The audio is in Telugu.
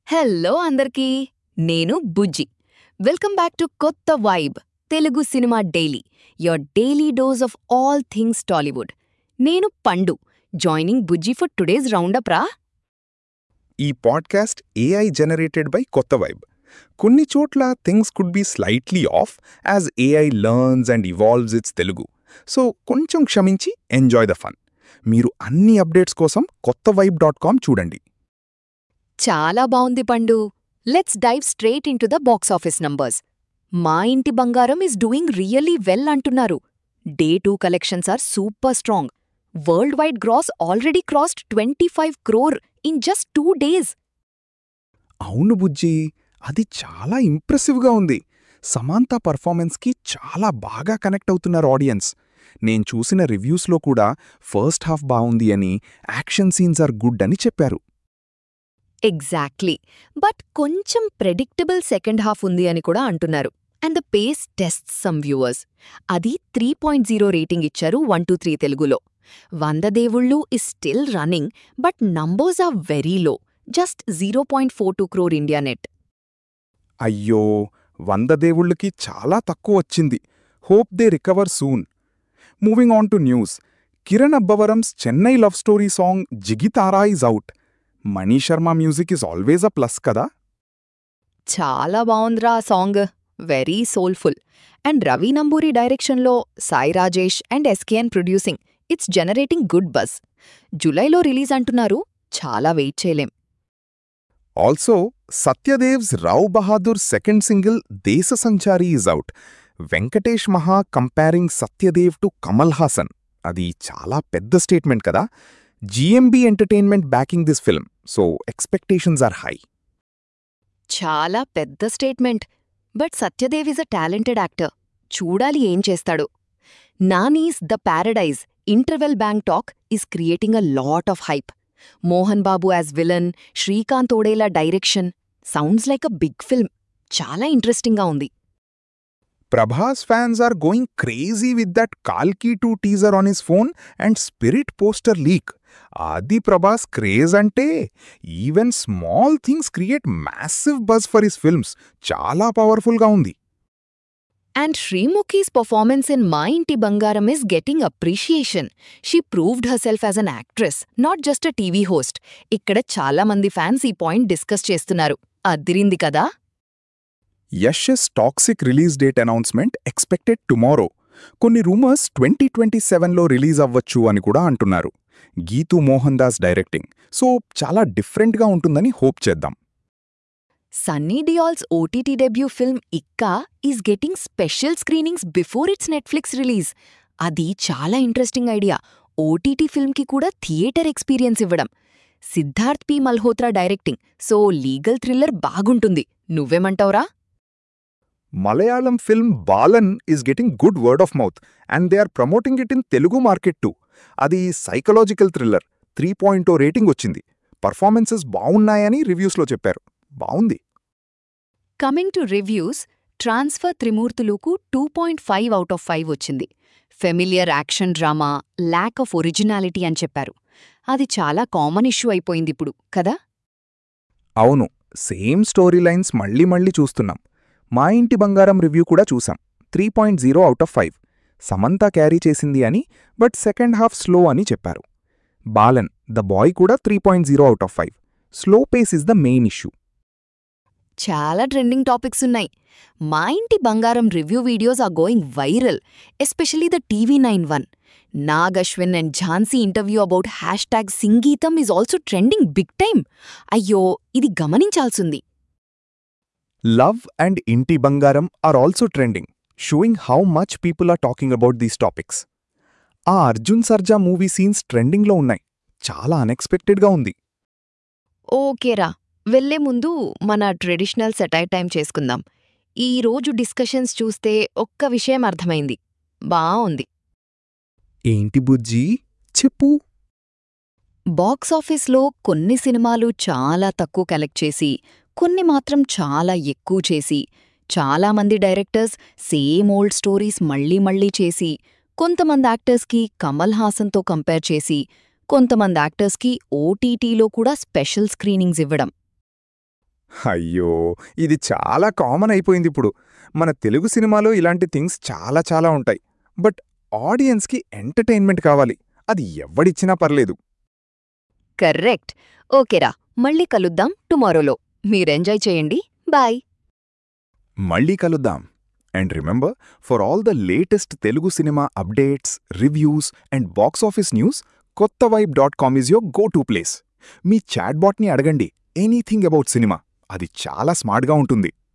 హలో అందరికీ నేను Bujji welcome back to Kotha Vibe Telugu cinema daily your daily dose of all things Tollywood నేను Pandu joining Bujji for today's roundup రా ఈ podcast AI generated by Kotha Vibe కొన్ని చోట్ల things could be slightly off as AI learns and evolves its Telugu so కొంచెం క్షమించి ఎంజాయ్ ద ఫన్ మీరు అన్ని అప్డేట్స్ కోసం కొత్త వైబ్ డాట్ కామ్ చూడండి చాలా బావుంది Pandu let's dive straight into the box office numbers Maa Inti Bangaram is doing really well అంటున్నారు day two collections are super strong worldwide gross already crossed twenty five crore in just two days అవును బుజ్జి అది చాలా ఇంప్రెసివ్గా ఉంది సమాంత పర్ఫార్మెన్స్కి చాలా బాగా కనెక్ట్ అవుతున్నారు ఆడియన్స్ నేను చూసిన రివ్యూస్లో కూడా ఫస్ట్ హాఫ్ బావుంది అని యాక్షన్ సీన్స్ ఆర్ గుడ్ అని చెప్పారు ఎగ్జాక్ట్లీ బట్ కొంచెం ప్రెడిక్టబుల్ సెకండ్ హాఫ్ ఉంది అని కూడా అంటున్నారు and the pace test some viewers అది త్రీ పాయింట్ జీరో రేటింగ్ ఇచ్చారు వన్ టూ త్రీ తెలుగులో Vanda Devullu is still running but numbers are very low just zero point four two crore India net అయ్యో వంద దేవుళ్ళకి చాలా తక్కువ వచ్చింది hope they recover soon moving on to news Kiran Abbavaram's Chennai love story song Jigitara is out Mani Sharma music is always a plus కదా చాలా బావుందిరా ఆ song very soulful and Ravi Namburi డైరెక్షన్లో Sai Rajesh and SKN producing it's generating good buzz జులైలో రిలీజ్ అంటున్నారు చాలా వెయిట్ చేయలేం also Satyadev's Rao Bahadur second single Desha Sanchari is out Venkatesh Maha comparing Satyadev to Kamal Haasan అది చాలా పెద్ద స్టేట్మెంట్ కదా GMB entertainment backing this film so expectations are high చాలా పెద్ద statement but Satyadev is a talented actor చూడాలి ఏం చేస్తాడు Nani's the Paradise interval bang talk is creating a lot of hype Mohan Babu as villain Srikanth Odela direction sounds like a big film చాలా ఇంట్రెస్టింగ్గా ఉంది Prabhas fans are going crazy with that కాల్కీ two teaser on his phone and Spirit poster leak అది ప్రభాస్ క్రేజ్ అంటే even small things create massive buzz for his films చాలా పవర్ఫుల్గా ఉంది and శ్రీముఖీస్ performance in Maa Inti Bangaram is getting appreciation she proved herself as an actress not just a TV host ఇక్కడ చాలా మంది ఫ్యాన్స్ ఈ పాయింట్ డిస్కస్ చేస్తున్నారు అద్దిరింది కదా Yash's Toxic release date announcement expected tomorrow కొన్ని రూమర్స్ ట్వంటీ ట్వంటీ సెవెన్లో రిలీజ్ అవ్వచ్చు అని కూడా అంటున్నారు గీతూ మోహన్ దాస్ డైరెక్టింగ్ సో చాలా డిఫరెంట్గా ఉంటుందని హోప్ చేద్దాం Sunny Deol's OTT debut film Ikka is getting special screenings before its Netflix release అది చాలా ఇంట్రెస్టింగ్ ఐడియా ఓటీటీ ఫిల్మ్కి కూడా థియేటర్ ఎక్స్పీరియన్స్ ఇవ్వడం Siddharth P Malhotra directing so legal thriller బాగుంటుంది నువ్వేమంటావురా Malayalam film Balan is getting good word of mouth and they are promoting it in Telugu market too అది psychological thriller three point rating వచ్చింది పర్ఫార్మెన్సెస్ బావున్నాయని రివ్యూస్లో చెప్పారు బావుంది కమింగ్ టు రివ్యూస్ ట్రాన్స్ఫర్ త్రిమూర్తులుకు two point five out of five వచ్చింది familiar action drama lack of originality అని చెప్పారు అది చాలా కామన్ ఇష్యూ అయిపోయింది ఇప్పుడు కదా అవును సేమ్ స్టోరీ లైన్స్ మళ్ళీ మళ్ళీ చూస్తున్నాం మా ఇంటి బంగారం రివ్యూ కూడా చూసాం three point zero out of five Samantha carry చేసింది అని బట్ సెకండ్ హాఫ్ స్లో అని చెప్పారు బాలన్ ద బాయ్ కూడా three point zero out of five slow pace is the main issue చాలా ట్రెండింగ్ టాపిక్స్ ఉన్నాయి Maa Inti Bangaram review videos are going viral especially the TV nine one Nag Ashwin and Jhansi interview about hashtag Singeetam is also trending big time అయ్యో ఇది గమనించాల్సింది love and Inti Bangaram are also trending showing how much people are talking about these topics ah Arjun సర్జా movie scenes ట్రెండింగ్లో ఉన్నాయి చాలా అన్ఎక్స్పెక్టెడ్గా ఉంది ఓకేరా వెళ్లే ముందు మన ట్రెడిషనల్ సెటైర్ టైం చేసుకుందాం ఈ రోజు డిస్కషన్స్ చూస్తే ఒక్క విషయం అర్థమైంది బావుంది ఏంటి బుజ్జీ చెప్పు బాక్స్ ఆఫీస్లో కొన్ని సినిమాలు చాలా తక్కువ కలెక్ట్ చేసి కొన్ని మాత్రం చాలా ఎక్కువ చేసి చాలామంది డైరెక్టర్స్ సేమ్ ఓల్డ్ స్టోరీస్ మళ్ళీ మళ్ళీ చేసి కొంతమంది యాక్టర్స్కి కమల్ హాసన్తో కంపేర్ చేసి కొంతమంది యాక్టర్స్కి ఓటీటీలో కూడా స్పెషల్ స్క్రీనింగ్స్ ఇవ్వడం అయ్యో ఇది చాలా కామన్ అయిపోయింది ఇప్పుడు మన తెలుగు సినిమాలో ఇలాంటి థింగ్స్ చాలా చాలా ఉంటాయి బట్ ఆడియన్స్కి ఎంటర్టైన్మెంట్ కావాలి అది ఎవడిచ్చినా పర్లేదు కర్రెక్ట్ ఓకేరా మళ్ళీ కలుద్దాం టుమారోలో మీరెంజాయ్ చేయండి బాయ్ మళ్ళీ కలుద్దాం and remember for all the latest Telugu cinema updates reviews and box office news Kotha vibe dot com is your go to place మీ చాట్బాట్ని అడగండి ఎనీథింగ్ అబౌట్ సినిమా అది చాలా స్మార్ట్గా ఉంటుంది